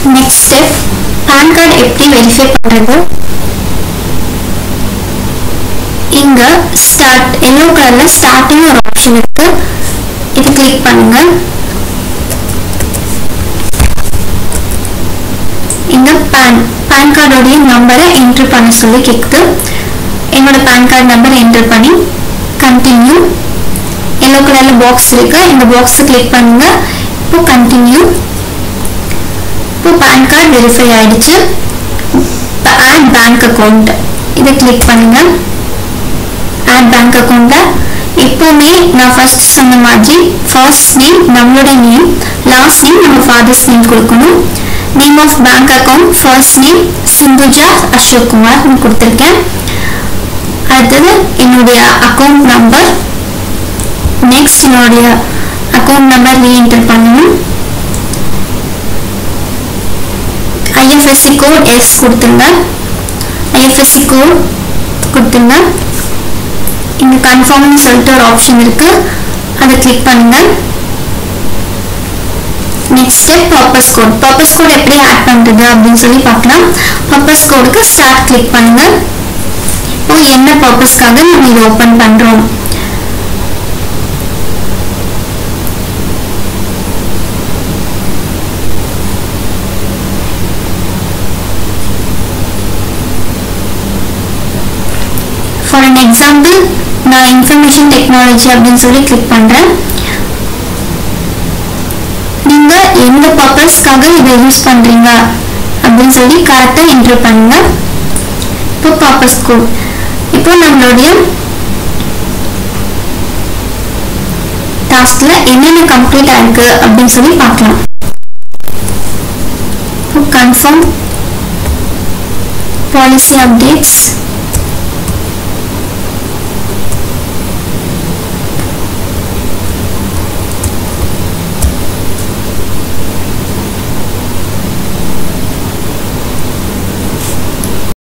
next step PAN card எப்படி verify பண்ணுறது இங்க ஸ்டார்ட் எல்லோ கலர்ல ஸ்டார்டிங் ஒரு ஆப்ஷன் இருக்கு இது கிளிக் பண்ணுங்க இங்க பேன் பேன் கார்டோடைய நம்பரை என்ட்ரு பண்ண சொல்லி கேக்குது என்னோட பேன் கார்டு நம்பர் என்ட்ரு பண்ணி கண்டினியூ எல்லோ கலர்ல பாக்ஸ் இருக்கு இந்த பாக்ஸை கிளிக் பண்ணுங்க இப்போ கண்டினியூ இப்போ பேன் கார்டு வெரிஃபை ஆயிடுச்சு இப்போ ஆட் பேங்க் அக்கௌண்ட் இதை கிளிக் பண்ணுங்க ஆட் பேங்க் அக்கௌண்ட்ல எப்பவுமே நான் ஃபர்ஸ்ட் சொன்ன மாதிரி ஃபர்ஸ்ட் நேம் நம்மளோட நேம் லாஸ்ட் நேம் நம்ம ஃபாதர்ஸ் நேம் கொடுக்கணும் name of bank account first name Sindhuja Ashok Kumar கொடுத்துருக்கேன் அடுத்தது என்னுடைய அக்கௌண்ட் நம்பர் நெக்ஸ்ட் என்னுடைய அக்கௌண்ட் நம்பர் ரீஎன்டர் பண்ணணும் ஐஎஃப்எஸ்சி கோட் எஸ் கொடுத்துருங்க ஐஎஃப்எஸ்சி கோட் கொடுத்துருங்க இங்க கன்ஃபார்ம்னு சொல்லிட்டு ஒரு ஆப்ஷன் இருக்கு அதை கிளிக் பண்ணுங்க next step purpose code purpose code எப்படி ஆட் பண்றது அப்படின்னு சொல்லி பார்க்கலாம் பர்பஸ் கோடுக்கு ஸ்டார்ட் கிளிக் பண்ணுங்க இப்போ என்ன பர்பஸ்க்காக நம்ம இதை ஓபன் பண்றோம் ஃபார் an எக்ஸாம்பிள் நான் இன்ஃபர்மேஷன் டெக்னாலஜி அப்படின்னு சொல்லி கிளிக் பண்றேன் நீங்க எந்த பர்பஸ்க்காக இதை யூஸ் பண்றீங்க அப்படின்னு சொல்லி கரெக்டா என்ட்ரு பண்ணுங்க இப்போ பர்பஸ் கோட் இப்போ நம்மளுடைய டாஸ்க்ல என்னென்ன கம்ப்ளீட் ஆயிருக்கு அப்படின்னு சொல்லி பார்க்கலாம் இப்போ கன்ஃபார்ம் பாலிசி அப்டேட்ஸ்